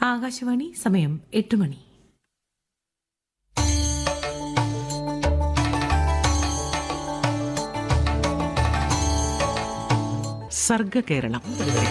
ആകാശവാണി സമയം എട്ട് മണി സർഗകേരളം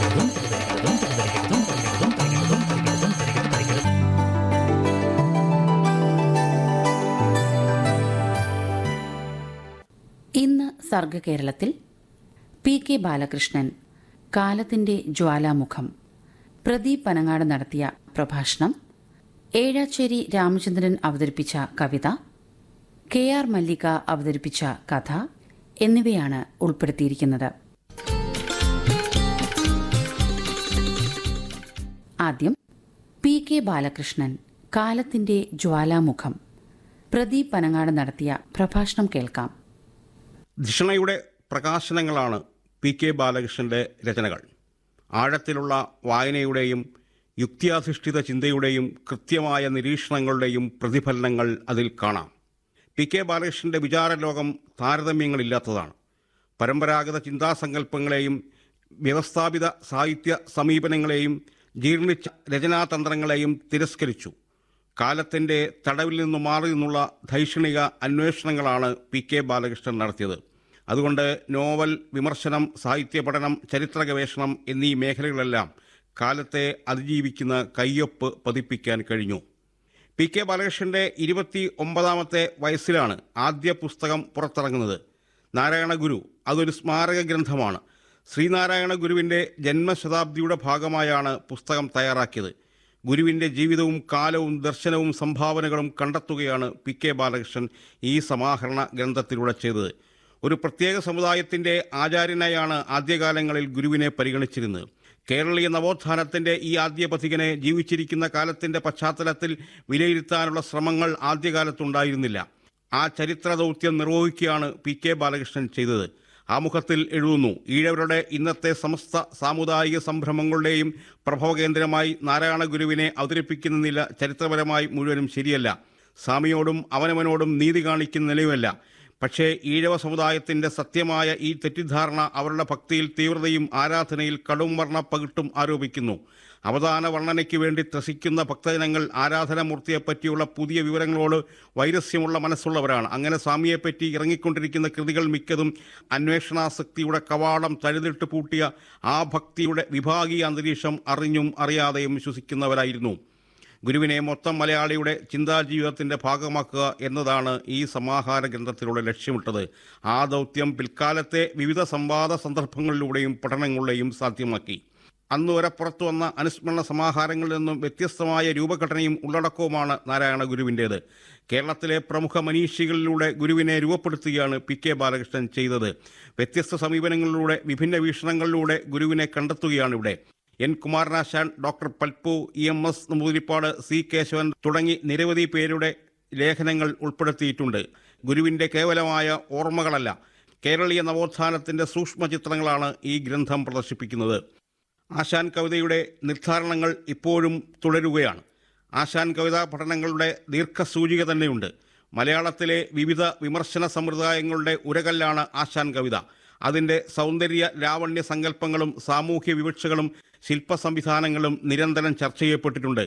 ഇന്ന് സർഗകേരളത്തിൽ പി കെ ബാലകൃഷ്ണൻ കാലത്തിന്റെ ജ്വാലാമുഖം പ്രദീപ് പനങ്ങാട് നടത്തിയ പ്രഭാഷണം ഏഴാച്ചേരി രാമചന്ദ്രൻ അവതരിപ്പിച്ച കവിത കെ ആർ മല്ലിക അവതരിപ്പിച്ച കഥ എന്നിവയാണ് ഉൾപ്പെടുത്തിയിരിക്കുന്നത് ആദ്യം പി കെ ബാലകൃഷ്ണൻ കാലത്തിന്റെ ജ്വാലാമുഖം പ്രദീപ് പനങ്ങാട് നടത്തിയ പ്രഭാഷണം കേൾക്കാം ധിഷണയുടെ പ്രകാശനങ്ങളാണ് പി കെ ബാലകൃഷ്ണന്റെ രചനകൾ ആഴത്തിലുള്ള വായനയുടെയും യുക്തിയാധിഷ്ഠിത ചിന്തയുടെയും കൃത്യമായ നിരീക്ഷണങ്ങളുടെയും പ്രതിഫലനങ്ങൾ അതിൽ കാണാം പി കെ ബാലകൃഷ്ണന്റെ വിചാരലോകം താരതമ്യങ്ങളില്ലാത്തതാണ് പരമ്പരാഗത ചിന്താസങ്കല്പങ്ങളെയും വ്യവസ്ഥാപിത സാഹിത്യ സമീപനങ്ങളെയും ജീർണിച്ച രചനാതന്ത്രങ്ങളെയും തിരസ്കരിച്ചു കാലത്തിൻ്റെ തടവിൽ നിന്ന് മാറി നിന്നുള്ള ധൈഷണിക അന്വേഷണങ്ങളാണ് പി കെ ബാലകൃഷ്ണൻ നടത്തിയത് അതുകൊണ്ട് നോവൽ വിമർശനം സാഹിത്യ പഠനം ചരിത്ര ഗവേഷണം എന്നീ മേഖലകളെല്ലാം കാലത്തെ അതിജീവിക്കുന്ന കയ്യൊപ്പ് പതിപ്പിക്കാൻ കഴിഞ്ഞു പി കെ ബാലകൃഷ്ണന്റെ ഇരുപത്തി ഒമ്പതാമത്തെ വയസ്സിലാണ് ആദ്യ പുസ്തകം പുറത്തിറങ്ങുന്നത് നാരായണ ഗുരു അതൊരു സ്മാരക ഗ്രന്ഥമാണ് ശ്രീനാരായണ ഗുരുവിൻ്റെ ജന്മശതാബ്ദിയുടെ ഭാഗമായാണ് പുസ്തകം തയ്യാറാക്കിയത് ഗുരുവിൻ്റെ ജീവിതവും കാലവും ദർശനവും സംഭാവനകളും കണ്ടെത്തുകയാണ് പി കെ ബാലകൃഷ്ണൻ ഈ സമാഹരണ ഗ്രന്ഥത്തിലൂടെ ചെയ്തത് ഒരു പ്രത്യേക സമുദായത്തിൻ്റെ ആചാര്യനായാണ് ആദ്യകാലങ്ങളിൽ ഗുരുവിനെ പരിഗണിച്ചിരുന്നത് കേരളീയ നവോത്ഥാനത്തിൻ്റെ ഈ ആദ്യ പഥികനെ ജീവിച്ചിരിക്കുന്ന കാലത്തിൻ്റെ പശ്ചാത്തലത്തിൽ വിലയിരുത്താനുള്ള ശ്രമങ്ങൾ ആദ്യകാലത്തുണ്ടായിരുന്നില്ല ആ ചരിത്ര ദൗത്യം നിർവഹിക്കുകയാണ് പി കെ ബാലകൃഷ്ണൻ ചെയ്തത് ആമുഖത്തിൽ എഴുതുന്നു ഈഴവരുടെ ഇന്നത്തെ സമസ്ത സാമുദായിക സംരംഭങ്ങളുടെയും പ്രഭവകേന്ദ്രമായി നാരായണ ഗുരുവിനെ അവതരിപ്പിക്കുന്ന നില ചരിത്രപരമായി മുഴുവനും ശരിയല്ല സ്വാമിയോടും അവനവനോടും നീതി കാണിക്കുന്ന നിലയുമല്ല പക്ഷേ ഈഴവ സമുദായത്തിന്റെ സത്യമായ ഈ തെറ്റിദ്ധാരണ അവരുടെ ഭക്തിയിൽ തീവ്രതയും ആരാധനയിൽ കടും വർണ്ണ പകിട്ടും ആരോപിക്കുന്നു അവതാന വർണ്ണനയ്ക്ക് വേണ്ടി ത്രസിക്കുന്ന ഭക്തജനങ്ങൾ ആരാധനാമൂർത്തിയെപ്പറ്റിയുള്ള പുതിയ വിവരങ്ങളോട് വൈരസ്യമുള്ള മനസ്സുള്ളവരാണ് അങ്ങനെ സ്വാമിയെപ്പറ്റി ഇറങ്ങിക്കൊണ്ടിരിക്കുന്ന കൃതികൾ മിക്കതും അന്വേഷണാസക്തിയുടെ കവാടം തഴുതിട്ട് പൂട്ടിയ ആ ഭക്തിയുടെ വിഭാഗീയ അന്തരീക്ഷം അറിഞ്ഞും അറിയാതെയും വിശ്വസിക്കുന്നവരായിരുന്നു ഗുരുവിനെ മൊത്തം മലയാളിയുടെ ചിന്താജീവിതത്തിന്റെ ഭാഗമാക്കുക എന്നതാണ് ഈ സമാഹാര ഗ്രന്ഥത്തിലൂടെ ലക്ഷ്യമിട്ടത് ആ ദൗത്യം പിൽക്കാലത്തെ വിവിധ സംവാദ സന്ദർഭങ്ങളിലൂടെയും പഠനങ്ങളിലൂടെയും സാധ്യമാക്കി അന്ന് വരെ പുറത്തു വന്ന അനുസ്മരണ സമാഹാരങ്ങളിൽ നിന്നും വ്യത്യസ്തമായ രൂപഘടനയും ഉള്ളടക്കവുമാണ് നാരായണ ഗുരുവിൻ്റേത് കേരളത്തിലെ പ്രമുഖ മനീഷികളിലൂടെ ഗുരുവിനെ രൂപപ്പെടുത്തുകയാണ് പി കെ ബാലകൃഷ്ണൻ ചെയ്തത് വ്യത്യസ്ത സമീപനങ്ങളിലൂടെ വിഭിന്ന വീക്ഷണങ്ങളിലൂടെ ഗുരുവിനെ കണ്ടെത്തുകയാണ് ഇവിടെ N Kumaranasan doctor Palpu E M S Namboodiripad C Kesavan തുടങ്ങി നിരവധി പേരുടെ ലേഖനങ്ങൾ ഉൾപ്പെടുത്തിയിട്ടുണ്ട് ഗുരുവിൻ്റെ കേവലമായ ഓർമ്മകളല്ല കേരളീയ നവോത്ഥാനത്തിൻ്റെ സൂക്ഷ്മ ചിത്രങ്ങളാണ് ഈ ഗ്രന്ഥം പ്രദർശിപ്പിക്കുന്നത് ആശാൻ കവിതയുടെ നിർദ്ധാരണങ്ങൾ ഇപ്പോഴും തുടരുകയാണ് ആശാൻ കവിതാ പഠനങ്ങളുടെ ദീർഘസൂചിക തന്നെയുണ്ട് മലയാളത്തിലെ വിവിധ വിമർശന സമ്പ്രദായങ്ങളുടെ ഉരകല്ലാണ് ആശാൻ കവിത അതിൻ്റെ സൗന്ദര്യ ലാവണ്യ സങ്കല്പങ്ങളും സാമൂഹ്യ വിവക്ഷകളും ശില്പ സംവിധാനങ്ങളും നിരന്തരം ചർച്ച ചെയ്യപ്പെട്ടിട്ടുണ്ട്